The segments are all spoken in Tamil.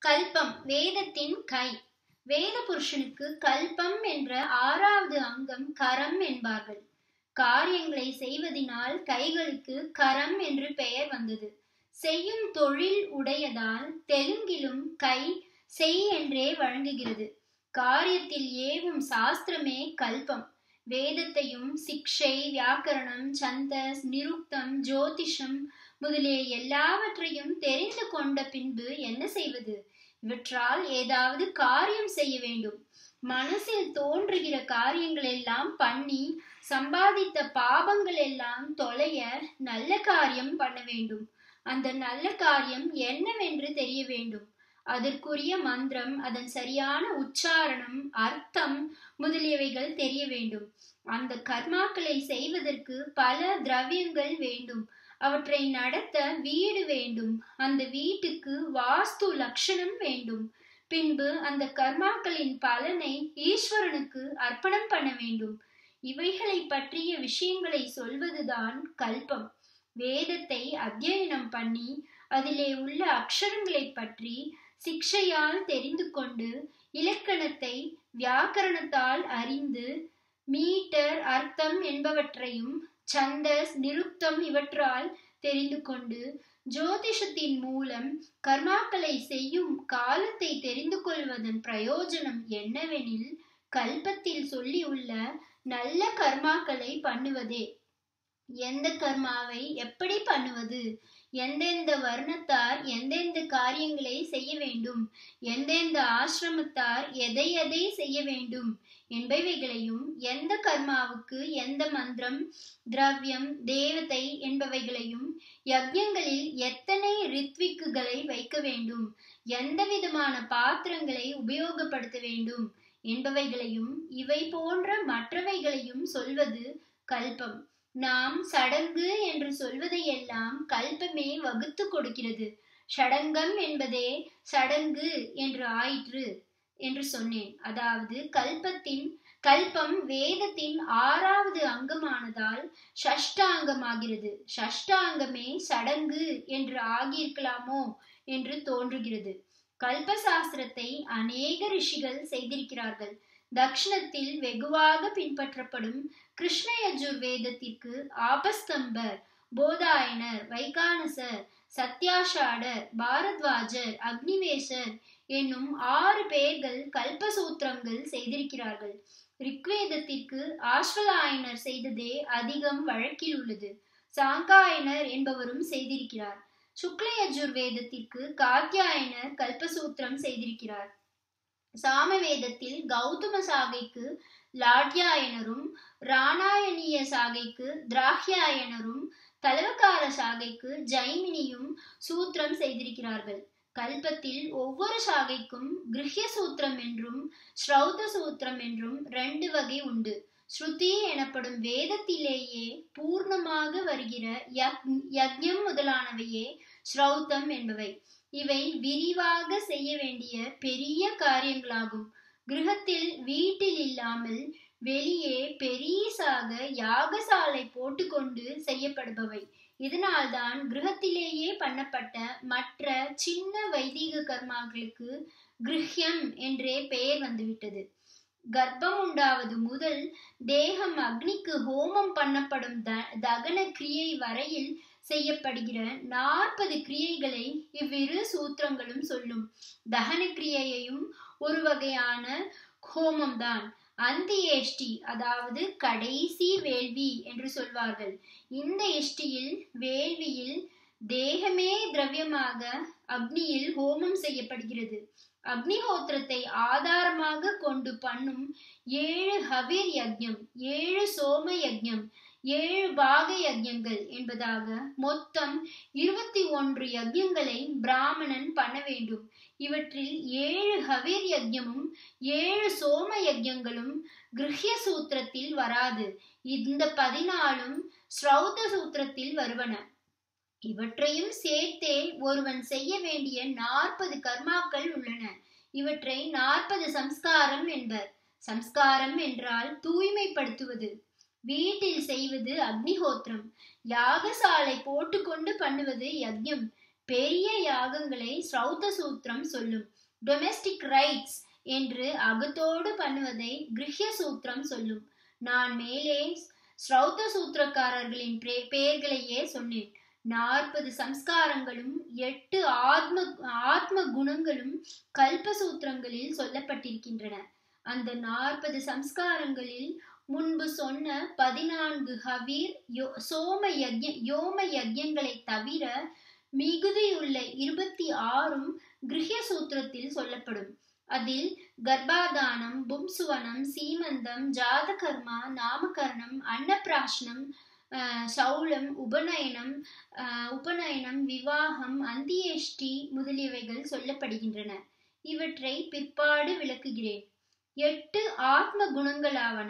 கல்பம் வேதத்தின் கை வேத புருஷனுக்கு கல்பம் என்ற ஆறாவது அங்கம் கரம் என்பார்கள் காரியங்களை செய்வதினால் கைகளுக்கு கரம் என்று பெயர் வந்தது செய்யும் தொழில் உடையதால் தெலுங்கிலும் கை செய் என்றே வழங்குகிறது காரியத்தில் ஏவும் சாஸ்திரமே கல்பம் வேதத்தையும் சிக்ஷை வியாக்கரணம் சந்தஸ் நிருக்தம் ஜோதிஷம் முதலிய எல்லாவற்றையும் தெரிந்து கொண்ட பின்பு என்ன செய்வது இவற்றால் ஏதாவது காரியம் செய்ய வேண்டும் மனசில் தோன்றுகிற காரியங்கள் எல்லாம் பண்ணி சம்பாதித்த பாபங்கள் எல்லாம் தொலைய நல்ல காரியம் பண்ண வேண்டும் அந்த நல்ல காரியம் என்னவென்று தெரிய வேண்டும் அதற்குரிய மந்திரம் அதன் சரியான உச்சாரணம் அர்த்தம் முதலியவைகள் தெரிய வேண்டும் அந்த கர்மாக்களை செய்வதற்கு பல திரவியங்கள் வேண்டும் அவற்றை நடத்த வீடு வேண்டும் அந்த வீட்டுக்கு வாஸ்து லட்சணம் வேண்டும் பின்பு அந்த கர்மாக்களின் பலனை ஈஸ்வரனுக்கு அர்ப்பணம் பண்ண வேண்டும் இவைகளை பற்றிய விஷயங்களை சொல்வதுதான் கல்பம் வேதத்தை அத்தியனம் பண்ணி அதிலே உள்ள அக்ஷரங்களை பற்றி சிக்ஷையால் தெரிந்து கொண்டு இலக்கணத்தை வியாக்கரணத்தால் அறிந்து மீட்டர் அர்த்தம் என்பவற்றையும் சந்தஸ் நிருக்தம் இவற்றால் தெரிந்து கொண்டு ஜோதிஷத்தின் மூலம் கர்மாக்களை செய்யும் காலத்தை தெரிந்து கொள்வதன் பிரயோஜனம் என்னவெனில் கல்பத்தில் சொல்லியுள்ள நல்ல கர்மாக்களை பண்ணுவதே எந்த கர்மாவை எப்படி பண்ணுவது எந்தெந்த வர்ணத்தார் எந்தெந்த காரியங்களை செய்ய வேண்டும் எந்தெந்த ஆசிரமத்தார் எதை எதை செய்ய வேண்டும் என்பவைகளையும் எந்த கர்மாவுக்கு எந்த மந்திரம் திரவியம் தேவதை என்பவைகளையும் யஜ்யங்களில் எத்தனை ரித்விக்குகளை வைக்க வேண்டும் எந்த விதமான பாத்திரங்களை உபயோகப்படுத்த வேண்டும் என்பவைகளையும் இவை போன்ற மற்றவைகளையும் சொல்வது கல்பம் நாம் சடங்கு என்று சொல்வதையெல்லாம் கல்பமே வகுத்து கொடுக்கிறது ஷடங்கம் என்பதே சடங்கு என்று ஆயிற்று என்று சொன்னேன் அதாவது கல்பத்தின் கல்பம் வேதத்தின் ஆறாவது அங்கமானதால் ஷஷ்டாங்கமாகிறது ஷஷ்டாங்கமே சடங்கு என்று ஆகியிருக்கலாமோ என்று தோன்றுகிறது கல்பசாஸ்திரத்தை அநேக ரிஷிகள் செய்திருக்கிறார்கள் தக்ஷணத்தில் வெகுவாக பின்பற்றப்படும் கிருஷ்ணயஜுர் வேதத்திற்கு ஆபஸ்தம்பர் போதாயனர் வைகானசர் சத்யாஷாடர் பாரத்வாஜர் அக்னிவேசர் என்னும் ஆறு பேர்கள் கல்பசூத்திரங்கள் செய்திருக்கிறார்கள் ரிக்வேதத்திற்கு ஆஸ்வலாயனர் செய்ததே அதிகம் வழக்கில் உள்ளது சாங்காயனர் என்பவரும் செய்திருக்கிறார் சுக்லயஜுர் வேதத்திற்கு காத்தியாயனர் கல்பசூத்திரம் செய்திருக்கிறார் சாமவேதத்தில் கௌதம சாகைக்கு லாட்யாயனரும் ராணாயணிய சாகைக்கு திராஹ்யாயனரும் தலவக்கார சாகைக்கு ஜைமினியும் சூத்திரம் செய்திருக்கிறார்கள் கல்பத்தில் ஒவ்வொரு சாகைக்கும் கிரஹ்ய சூத்திரம் என்றும் ஸ்ரௌத சூத்திரம் என்றும் ரெண்டு வகை உண்டு ஸ்ருதி எனப்படும் வேதத்திலேயே பூர்ணமாக வருகிற யக்ஞம் முதலானவையே ஸ்ரௌத்தம் என்பவை இவை விரிவாக செய்ய வேண்டிய பெரிய காரியங்களாகும் கிரகத்தில் வீட்டில் இல்லாமல் வெளியே பெரியசாக யாகசாலை போட்டுக்கொண்டு செய்யப்படுபவை இதனால்தான் கிரகத்திலேயே பண்ணப்பட்ட மற்ற சின்ன வைதீக கர்மாக்களுக்கு கிரஹ்யம் என்றே பெயர் வந்துவிட்டது கர்ப்பம் உண்டாவது முதல் தேகம் அக்னிக்கு ஹோமம் பண்ணப்படும் த தகன கிரியை வரையில் செய்யப்படுகிற நாற்பது கிரியைகளை இவ்விரு சூத்திரங்களும் சொல்லும் தகன கிரியையையும் ஒரு வகையான ஹோமம்தான் அந்தியேஷ்டி அதாவது கடைசி வேள்வி என்று சொல்வார்கள் இந்த எஷ்டியில் வேள்வியில் தேகமே திரவியமாக அக்னியில் ஹோமம் செய்யப்படுகிறது அக்னிஹோத்திரத்தை ஆதாரமாக கொண்டு பண்ணும் ஏழு ஹவிர் யஜ்யம் ஏழு சோம யஜ்யம் ஏழு பாக யஜ்யங்கள் என்பதாக மொத்தம் இருபத்தி ஒன்று யஜ்யங்களை பிராமணன் பண்ண வேண்டும் இவற்றில் ஏழு ஹவிர் யஜ்யமும் ஏழு சோம யஜ்யங்களும் கிரஹ்ய சூத்திரத்தில் வராது இந்த பதினாலும் ஸ்ரௌத சூத்திரத்தில் வருவன இவற்றையும் சேர்த்தே ஒருவன் செய்ய வேண்டிய நாற்பது கர்மாக்கள் உள்ளன இவற்றை நாற்பது சம்ஸ்காரம் என்பர் சம்ஸ்காரம் என்றால் தூய்மைப்படுத்துவது வீட்டில் செய்வது அக்னிஹோத்திரம் யாகசாலை போட்டுக்கொண்டு பண்ணுவது யஜ்யம் பெரிய யாகங்களை ஸ்ரௌத சூத்திரம் சொல்லும் டொமெஸ்டிக் ரைட்ஸ் என்று அகத்தோடு பண்ணுவதை கிரஹ்ய சூத்திரம் சொல்லும் நான் மேலே ஸ்ரௌத சூத்திரக்காரர்களின் பெயர்களையே சொன்னேன் நாற்பது சம்ஸ்காரங்களும் எட்டு ஆத்ம ஆத்ம குணங்களும் கல்பசூத்திரங்களில் சொல்லப்பட்டிருக்கின்றன அந்த நாற்பது சம்ஸ்காரங்களில் முன்பு சொன்ன பதினான்கு ஹவீர் சோம யஜ்ய யோம யஜ்யங்களை தவிர மிகுதியுள்ள இருபத்தி ஆறும் கிரஹ்ய சூத்திரத்தில் சொல்லப்படும் அதில் கர்ப்பாதானம் பும்சுவனம் சீமந்தம் ஜாதகர்மா நாமகரணம் அன்னப்பிராஷ்னம் சௌளம் உபநயனம் உபநயனம் விவாகம் அந்தியேஷ்டி முதலியவைகள் சொல்லப்படுகின்றன இவற்றை பிற்பாடு விளக்குகிறேன் எட்டு ஆத்ம குணங்களாவன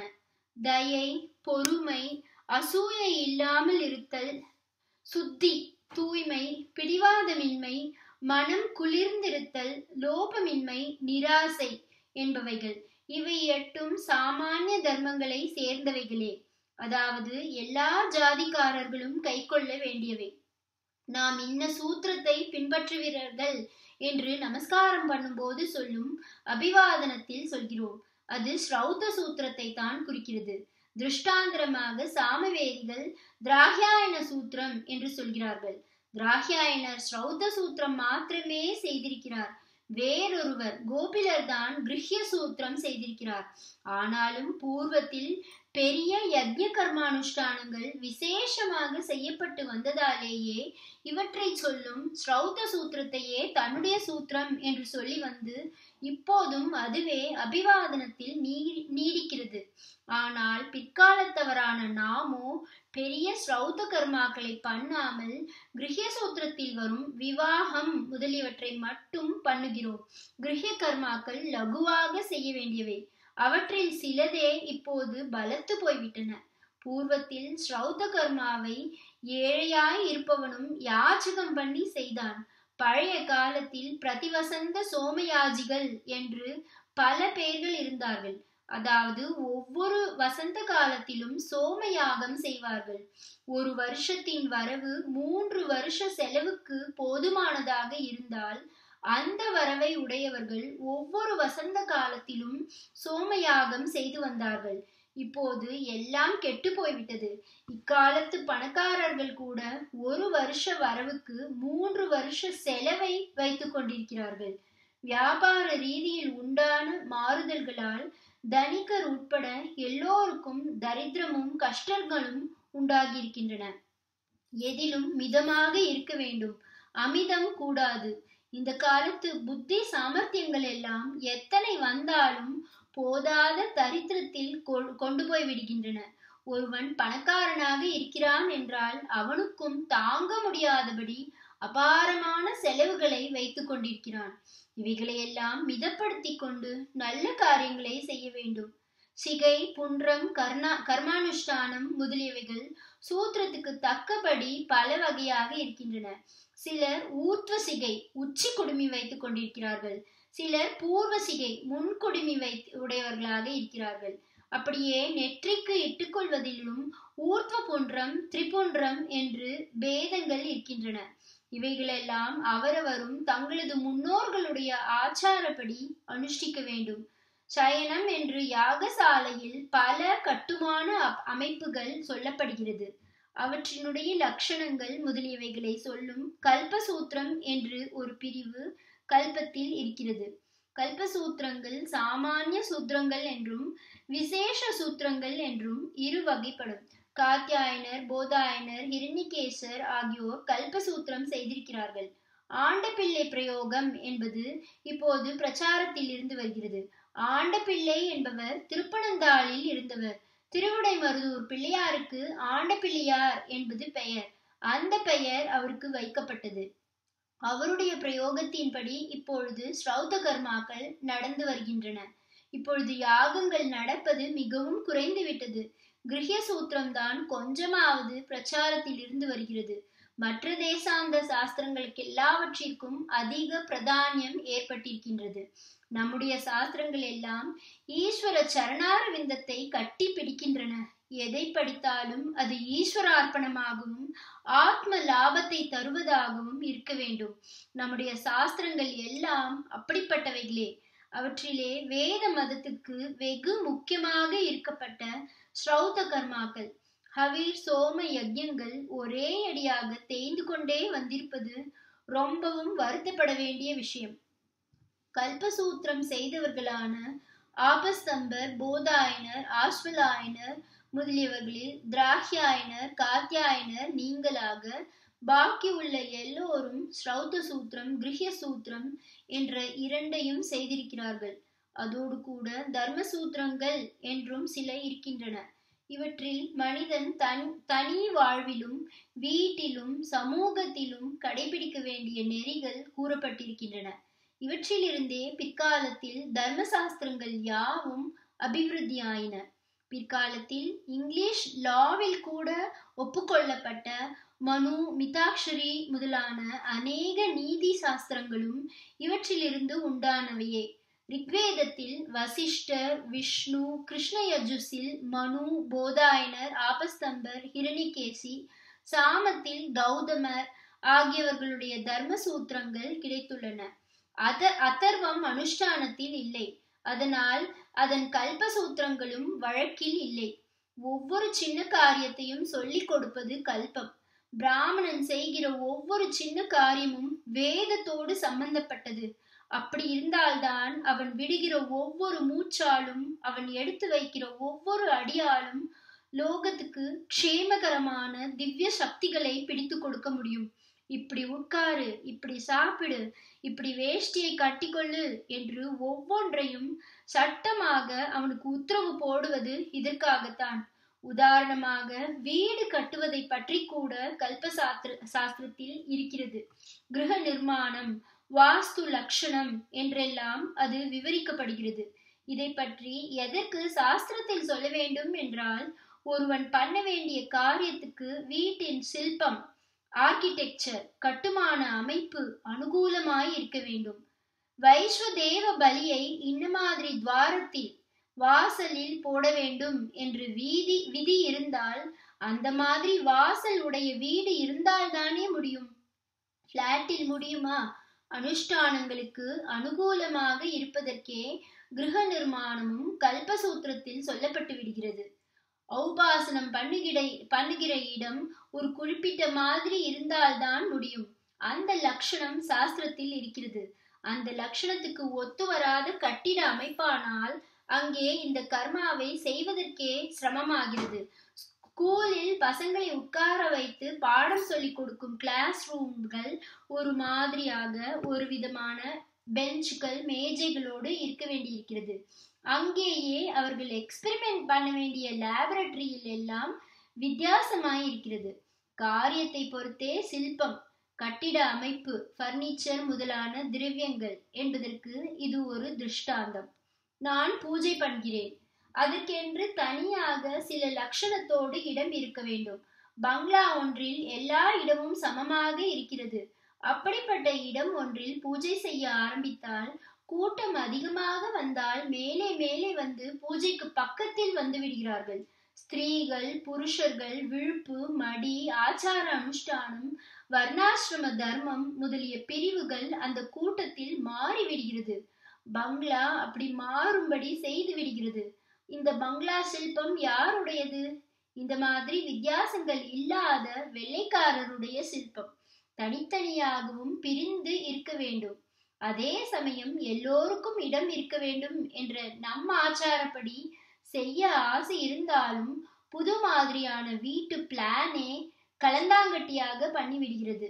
தயை பொறுமை அசூயை இல்லாமல் இருத்தல் சுத்தி தூய்மை பிடிவாதமின்மை மனம் குளிர்ந்திருத்தல் லோபமின்மை நிராசை என்பவைகள் இவை எட்டும் சாமானிய தர்மங்களை சேர்ந்தவைகளே அதாவது எல்லா ஜாதிக்காரர்களும் கை கொள்ள வேண்டியவை நாம் இன்ன சூத்திரத்தை பின்பற்றுவீர்கள் என்று நமஸ்காரம் பண்ணும்போது சொல்லும் அபிவாதனத்தில் சொல்கிறோம் அது ஸ்ரௌத சூத்திரத்தை தான் குறிக்கிறது திருஷ்டாந்திரமாக சாமவேதிகள் திராகியாயன சூத்திரம் என்று சொல்கிறார்கள் திராகியாயனர் ஸ்ரௌத சூத்திரம் மாத்திரமே செய்திருக்கிறார் வேறொருவர் கோபிலர் தான் கிரஹ்ய சூத்திரம் செய்திருக்கிறார் ஆனாலும் பூர்வத்தில் பெரிய யஜ்ய கர்மானுஷ்டானங்கள் விசேஷமாக செய்யப்பட்டு வந்ததாலேயே இவற்றை சொல்லும் ஸ்ரௌத சூத்திரத்தையே தன்னுடைய சூத்திரம் என்று சொல்லி வந்து இப்போதும் அதுவே அபிவாதனத்தில் நீடிக்கிறது ஆனால் பிற்காலத்தவரான நாமோ பெரிய ஸ்ரௌத கர்மாக்களை பண்ணாமல் கிரஹ்ய சூத்திரத்தில் வரும் விவாகம் முதலியவற்றை மட்டும் பண்ணுகிறோம் கிரஹ்ய கர்மாக்கள் லகுவாக செய்ய வேண்டியவை அவற்றில் சிலதே இப்போது பலத்து போய்விட்டன பூர்வத்தில் ஸ்ரௌத கர்மாவை ஏழையாய் இருப்பவனும் யாச்சகம் பண்ணி செய்தான் பழைய காலத்தில் பிரதிவசந்த சோமயாஜிகள் என்று பல பேர்கள் இருந்தார்கள் அதாவது ஒவ்வொரு வசந்த காலத்திலும் சோமயாகம் செய்வார்கள் ஒரு வருஷத்தின் வரவு மூன்று வருஷ செலவுக்கு போதுமானதாக இருந்தால் அந்த வரவை உடையவர்கள் ஒவ்வொரு வசந்த காலத்திலும் சோமயாகம் செய்து வந்தார்கள் இப்போது எல்லாம் கெட்டு போய்விட்டது இக்காலத்து பணக்காரர்கள் கூட ஒரு வருஷ வரவுக்கு மூன்று வருஷ செலவை வைத்துக் கொண்டிருக்கிறார்கள் வியாபார ரீதியில் உண்டான மாறுதல்களால் தனிகர் உட்பட எல்லோருக்கும் தரித்திரமும் கஷ்டங்களும் உண்டாகியிருக்கின்றன எதிலும் மிதமாக இருக்க வேண்டும் அமிதம் கூடாது இந்த காலத்து புத்தி சாமர்த்தியங்கள் எல்லாம் எத்தனை வந்தாலும் போதாத தரித்திரத்தில் கொண்டு போய் விடுகின்றன ஒருவன் பணக்காரனாக இருக்கிறான் என்றால் அவனுக்கும் தாங்க முடியாதபடி அபாரமான செலவுகளை வைத்துக் கொண்டிருக்கிறான் இவைகளையெல்லாம் மிதப்படுத்தி கொண்டு நல்ல காரியங்களை செய்ய வேண்டும் சிகை புன்றம் கர்ணா கர்மானுஷ்டானம் முதலியவைகள் சூத்திரத்துக்கு தக்கபடி பல வகையாக இருக்கின்றன சிலர் ஊர்த்வ சிகை உச்சி குடுமி வைத்துக் கொண்டிருக்கிறார்கள் சிலர் பூர்வ சிகை முன்குடுமி வை உடையவர்களாக இருக்கிறார்கள் அப்படியே நெற்றிக்கு இட்டுக்கொள்வதிலும் ஊர்த்வ புன்றம் திரிபுன்றம் என்று பேதங்கள் இருக்கின்றன இவைகளெல்லாம் அவரவரும் தங்களது முன்னோர்களுடைய ஆச்சாரப்படி அனுஷ்டிக்க வேண்டும் சயனம் என்று யாகசாலையில் பல கட்டுமான அமைப்புகள் சொல்லப்படுகிறது அவற்றினுடைய லட்சணங்கள் முதலியவைகளை சொல்லும் கல்பசூத்திரம் என்று ஒரு பிரிவு கல்பத்தில் இருக்கிறது கல்பசூத்திரங்கள் சாமானிய சூத்திரங்கள் என்றும் விசேஷ சூத்திரங்கள் என்றும் இரு வகைப்படும் காத்தியாயனர் போதாயனர் ஹிரண்யகேசர் ஆகியோர் கல்பசூத்திரம் செய்திருக்கிறார்கள் ஆண்டபிள்ளை பிரயோகம் என்பது இப்போது பிரச்சாரத்தில் இருந்து வருகிறது ஆண்டபிள்ளை என்பவர் திருப்பனந்தாளில் இருந்தவர் திருவிடைமருதூர் பிள்ளையாருக்கு ஆண்ட பிள்ளையார் என்பது பெயர் அந்த பெயர் அவருக்கு வைக்கப்பட்டது அவருடைய பிரயோகத்தின்படி இப்பொழுது ஸ்ரௌத கர்மாக்கள் நடந்து வருகின்றன இப்பொழுது யாகங்கள் நடப்பது மிகவும் குறைந்து விட்டது கிரகிய சூத்திரம்தான் கொஞ்சமாவது பிரச்சாரத்தில் இருந்து வருகிறது மற்ற தேசாந்த சாஸ்திரங்களுக்கு எல்லாவற்றிற்கும் அதிக பிரதானியம் ஏற்பட்டிருக்கின்றது நம்முடைய சாஸ்திரங்கள் எல்லாம் ஈஸ்வர சரணார விந்தத்தை கட்டி பிடிக்கின்றன எதை படித்தாலும் அது ஈஸ்வரார்ப்பணமாகவும் ஆத்ம லாபத்தை தருவதாகவும் இருக்க வேண்டும் நம்முடைய சாஸ்திரங்கள் எல்லாம் அப்படிப்பட்டவைகளே அவற்றிலே வேத மதத்துக்கு வெகு முக்கியமாக இருக்கப்பட்ட ஸ்ரௌத கர்மாக்கள் ஹவீர் சோம யஜ்யங்கள் ஒரே அடியாக தேய்ந்து கொண்டே வந்திருப்பது ரொம்பவும் வருத்தப்பட வேண்டிய விஷயம் கல்பசூத்திரம் செய்தவர்களான ஆபஸ்தம்பர் போதாயனர் ஆஸ்வலாயனர் முதலியவர்களில் திராஹ்யாயனர் காத்தியாயனர் நீங்களாக பாக்கி உள்ள எல்லோரும் ஸ்ரௌத சூத்திரம் கிரகிய சூத்திரம் என்ற இரண்டையும் செய்திருக்கிறார்கள் அதோடு கூட தர்ம சூத்திரங்கள் என்றும் சில இருக்கின்றன இவற்றில் மனிதன் தன் தனி வாழ்விலும் வீட்டிலும் சமூகத்திலும் கடைபிடிக்க வேண்டிய நெறிகள் கூறப்பட்டிருக்கின்றன இவற்றிலிருந்தே பிற்காலத்தில் தர்மசாஸ்திரங்கள் யாவும் அபிவிருத்தியாயின பிற்காலத்தில் இங்கிலீஷ் லாவில் கூட ஒப்புக்கொள்ளப்பட்ட மனு மிதாக்ஷரி முதலான அநேக நீதி சாஸ்திரங்களும் இவற்றிலிருந்து உண்டானவையே ரிக்வேதத்தில் வசிஷ்டர் விஷ்ணு கிருஷ்ண யஜுஸில் மனு போதாயனர் ஆபஸ்தம்பர் ஹிரணிகேசி சாமத்தில் கௌதமர் ஆகியவர்களுடைய தர்ம சூத்திரங்கள் கிடைத்துள்ளன அத அதர்வம் அனுஷ்டானத்தில் இல்லை அதனால் அதன் கல்ப சூத்திரங்களும் வழக்கில் இல்லை ஒவ்வொரு சின்ன காரியத்தையும் சொல்லிக் கொடுப்பது கல்பம் பிராமணன் செய்கிற ஒவ்வொரு சின்ன காரியமும் வேதத்தோடு சம்பந்தப்பட்டது அப்படி இருந்தால்தான் அவன் விடுகிற ஒவ்வொரு மூச்சாலும் அவன் எடுத்து வைக்கிற ஒவ்வொரு அடியாலும் லோகத்துக்கு க்ஷேமகரமான திவ்ய சக்திகளை பிடித்து கொடுக்க முடியும் இப்படி உட்காரு இப்படி சாப்பிடு இப்படி வேஷ்டியை கட்டிக்கொள்ளு என்று ஒவ்வொன்றையும் சட்டமாக அவனுக்கு உத்தரவு போடுவது இதற்காகத்தான் உதாரணமாக வீடு கட்டுவதை பற்றி கூட கல்ப சாஸ்திர சாஸ்திரத்தில் இருக்கிறது கிரக நிர்மாணம் வாஸ்து லட்சணம் என்றெல்லாம் அது விவரிக்கப்படுகிறது இதை பற்றி எதற்கு சாஸ்திரத்தில் சொல்ல வேண்டும் என்றால் ஒருவன் பண்ண வேண்டிய காரியத்துக்கு வீட்டின் சில்பம் ஆர்கிடெக்சர் கட்டுமான அமைப்பு அனுகூலமாய் இருக்க வேண்டும் வைஸ்வதேவ பலியை இன்ன மாதிரி துவாரத்தில் வாசலில் போட வேண்டும் என்று வீதி விதி இருந்தால் அந்த மாதிரி வாசல் உடைய வீடு இருந்தால்தானே முடியும் பிளாட்டில் முடியுமா அனுஷ்டானங்களுக்கு அனுகூலமாக இருப்பதற்கே கிரக நிர்மாணமும் கல்பசூத்திரத்தில் சொல்லப்பட்டு விடுகிறது ஔபாசனம் பண்ணுகிற பண்ணுகிற இடம் ஒரு குறிப்பிட்ட மாதிரி இருந்தால்தான் முடியும் அந்த லட்சணம் சாஸ்திரத்தில் இருக்கிறது அந்த லட்சணத்துக்கு ஒத்து வராத கட்டிட அமைப்பானால் அங்கே இந்த கர்மாவை செய்வதற்கே சிரமமாகிறது ஸ்கூலில் பசங்களை உட்கார வைத்து பாடம் சொல்லிக் கொடுக்கும் கிளாஸ் ரூம்கள் ஒரு மாதிரியாக ஒரு விதமான பெஞ்சுகள் மேஜைகளோடு இருக்க வேண்டியிருக்கிறது அங்கேயே அவர்கள் எக்ஸ்பெரிமெண்ட் பண்ண வேண்டிய லேபரட்டரியில் எல்லாம் வித்தியாசமாய் இருக்கிறது காரியத்தை பொறுத்தே சில்பம் கட்டிட அமைப்பு பர்னிச்சர் முதலான திரவியங்கள் என்பதற்கு இது ஒரு திருஷ்டாந்தம் நான் பூஜை பண்ணுகிறேன் அதற்கென்று தனியாக சில லட்சணத்தோடு இடம் இருக்க வேண்டும் பங்களா ஒன்றில் எல்லா இடமும் சமமாக இருக்கிறது அப்படிப்பட்ட இடம் ஒன்றில் பூஜை செய்ய ஆரம்பித்தால் கூட்டம் அதிகமாக வந்தால் மேலே மேலே வந்து பூஜைக்கு பக்கத்தில் வந்து விடுகிறார்கள் ஸ்திரீகள் புருஷர்கள் விழுப்பு மடி ஆச்சார அனுஷ்டானம் வர்ணாசிரம தர்மம் முதலிய பிரிவுகள் அந்த கூட்டத்தில் மாறிவிடுகிறது பங்களா அப்படி மாறும்படி செய்து விடுகிறது இந்த பங்களா சில்பம் யாருடையது இந்த மாதிரி வித்தியாசங்கள் இல்லாத வெள்ளைக்காரருடைய சில்பம் தனித்தனியாகவும் பிரிந்து இருக்க வேண்டும் அதே சமயம் எல்லோருக்கும் இடம் இருக்க வேண்டும் என்ற நம் ஆச்சாரப்படி செய்ய ஆசை இருந்தாலும் புது மாதிரியான வீட்டு பிளானே கலந்தாங்கட்டியாக பண்ணிவிடுகிறது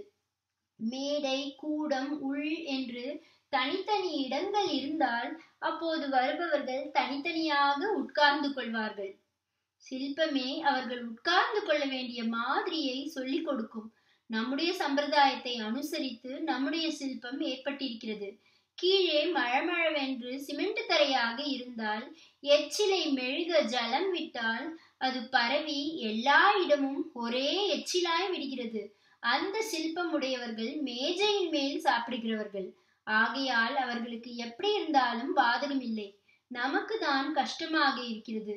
மேடை கூடம் உள் என்று தனித்தனி இடங்கள் இருந்தால் அப்போது வருபவர்கள் தனித்தனியாக உட்கார்ந்து கொள்வார்கள் சில்பமே அவர்கள் உட்கார்ந்து கொள்ள வேண்டிய மாதிரியை சொல்லிக் கொடுக்கும் நம்முடைய சம்பிரதாயத்தை அனுசரித்து நம்முடைய சில்பம் ஏற்பட்டிருக்கிறது கீழே மழமழவென்று சிமெண்ட் தரையாக இருந்தால் எச்சிலை மெழுக ஜலம் விட்டால் அது பரவி எல்லா இடமும் ஒரே எச்சிலாய் விடுகிறது அந்த சில்பம் உடையவர்கள் மேஜையின் மேல் சாப்பிடுகிறவர்கள் ஆகையால் அவர்களுக்கு எப்படி இருந்தாலும் பாதகம் இல்லை நமக்கு தான் கஷ்டமாக இருக்கிறது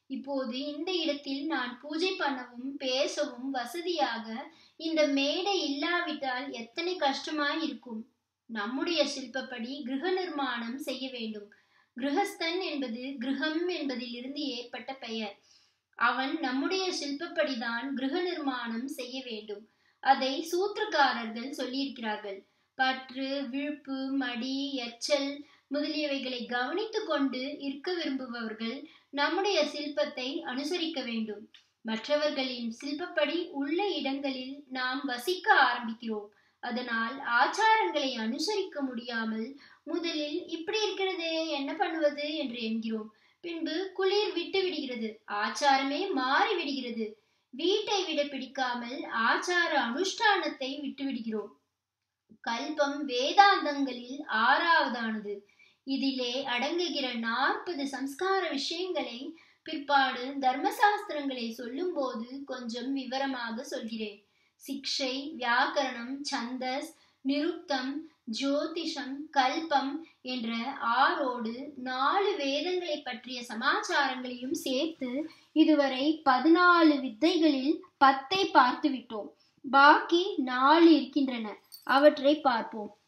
இப்போது இந்த இடத்தில் நான் பூஜை பண்ணவும் பேசவும் வசதியாக இந்த மேடை இல்லாவிட்டால் எத்தனை கஷ்டமாய் இருக்கும் நம்முடைய சிற்பப்படி கிரக நிர்மாணம் செய்ய வேண்டும் கிரகஸ்தன் என்பது கிரகம் என்பதிலிருந்து ஏற்பட்ட பெயர் அவன் நம்முடைய சிற்பப்படிதான் கிரக நிர்மாணம் செய்ய வேண்டும் அதை சூத்திரக்காரர்கள் சொல்லியிருக்கிறார்கள் பற்று விழுப்பு மடி எச்சல் முதலியவைகளை கவனித்துக் கொண்டு இருக்க விரும்புபவர்கள் நம்முடைய சில்பத்தை அனுசரிக்க வேண்டும் மற்றவர்களின் சில்பப்படி உள்ள இடங்களில் நாம் வசிக்க ஆரம்பிக்கிறோம் அதனால் ஆச்சாரங்களை அனுசரிக்க முடியாமல் முதலில் இப்படி இருக்கிறதே என்ன பண்ணுவது என்று என்கிறோம் பின்பு குளிர் விட்டு விடுகிறது ஆச்சாரமே மாறி விடுகிறது வீட்டை விட பிடிக்காமல் ஆச்சார அனுஷ்டானத்தை விட்டு விடுகிறோம் கல்பம் வேதாந்தங்களில் ஆறாவதானது இதிலே அடங்குகிற நாற்பது சம்ஸ்கார விஷயங்களை பிற்பாடு தர்மசாஸ்திரங்களை சொல்லும்போது கொஞ்சம் விவரமாக சொல்கிறேன் சிக்ஷை வியாக்கரணம் சந்தஸ் நிருக்தம் ஜோதிஷம் கல்பம் என்ற ஆறோடு நாலு வேதங்களை பற்றிய சமாச்சாரங்களையும் சேர்த்து இதுவரை பதினாலு வித்தைகளில் பத்தை பார்த்து விட்டோம் பாக்கி நாலு இருக்கின்றன அவற்றை பார்ப்போம்